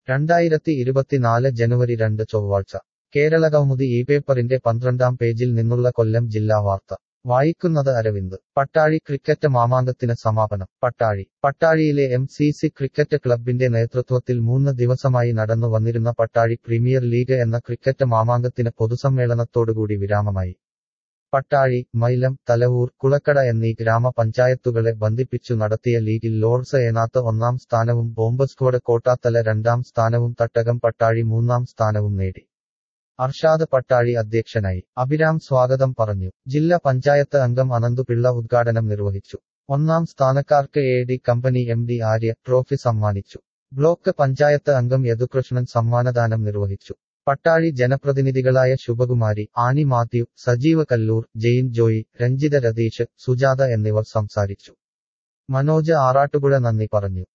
രണ്ടായിരത്തി ഇരുപത്തിനാല് ജനുവരി രണ്ട് ചൊവ്വാഴ്ച കേരളകൗമുദി ഈ പേപ്പറിന്റെ പന്ത്രണ്ടാം പേജിൽ നിന്നുള്ള കൊല്ലം ജില്ലാ വാർത്ത വായിക്കുന്നത് അരവിന്ദ് പട്ടാഴി ക്രിക്കറ്റ് മാമാങ്കത്തിന് സമാപനം പട്ടാഴി പട്ടാഴിയിലെ എം സി സി ക്രിക്കറ്റ് ക്ലബിന്റെ നേതൃത്വത്തിൽ മൂന്ന് ദിവസമായി നടന്നു വന്നിരുന്ന പട്ടാഴി പ്രീമിയർ ലീഗ് എന്ന ക്രിക്കറ്റ് മാമാങ്കത്തിന് പൊതുസമ്മേളനത്തോടുകൂടി വിരാമമായി പട്ടാഴി മൈലം തലവൂർ കുളക്കട എന്നീ ഗ്രാമപഞ്ചായത്തുകളെ ബന്ധിപ്പിച്ചു നടത്തിയ ലീഗിൽ ലോർഡ്സ് ഏനാത്ത് ഒന്നാം സ്ഥാനവും ബോംബ് സ്ക്വാഡ് കോട്ടാത്തല രണ്ടാം സ്ഥാനവും തട്ടകം പട്ടാഴി മൂന്നാം സ്ഥാനവും നേടി അർഷാദ് പട്ടാഴി അധ്യക്ഷനായി അഭിരാം സ്വാഗതം പറഞ്ഞു ജില്ലാ പഞ്ചായത്ത് അംഗം അനന്തുപിള്ള ഉദ്ഘാടനം നിർവഹിച്ചു ഒന്നാം സ്ഥാനക്കാർക്ക് A D company M D Arya trophy സമ്മാനിച്ചു ബ്ലോക്ക് പഞ്ചായത്ത് അംഗം യദുകൃഷ്ണൻ സമ്മാനദാനം നിർവഹിച്ചു പട്ടാഴി ജനപ്രതിനിധികളായ ശുഭകുമാരി ആനി മാത്യു സജീവ കല്ലൂർ ജെയിൻ ജോയി രഞ്ജിത രതീഷ് സുജാത എന്നിവർ സംസാരിച്ചു മനോജ് ആറാട്ടുപുഴ നന്ദി പറഞ്ഞു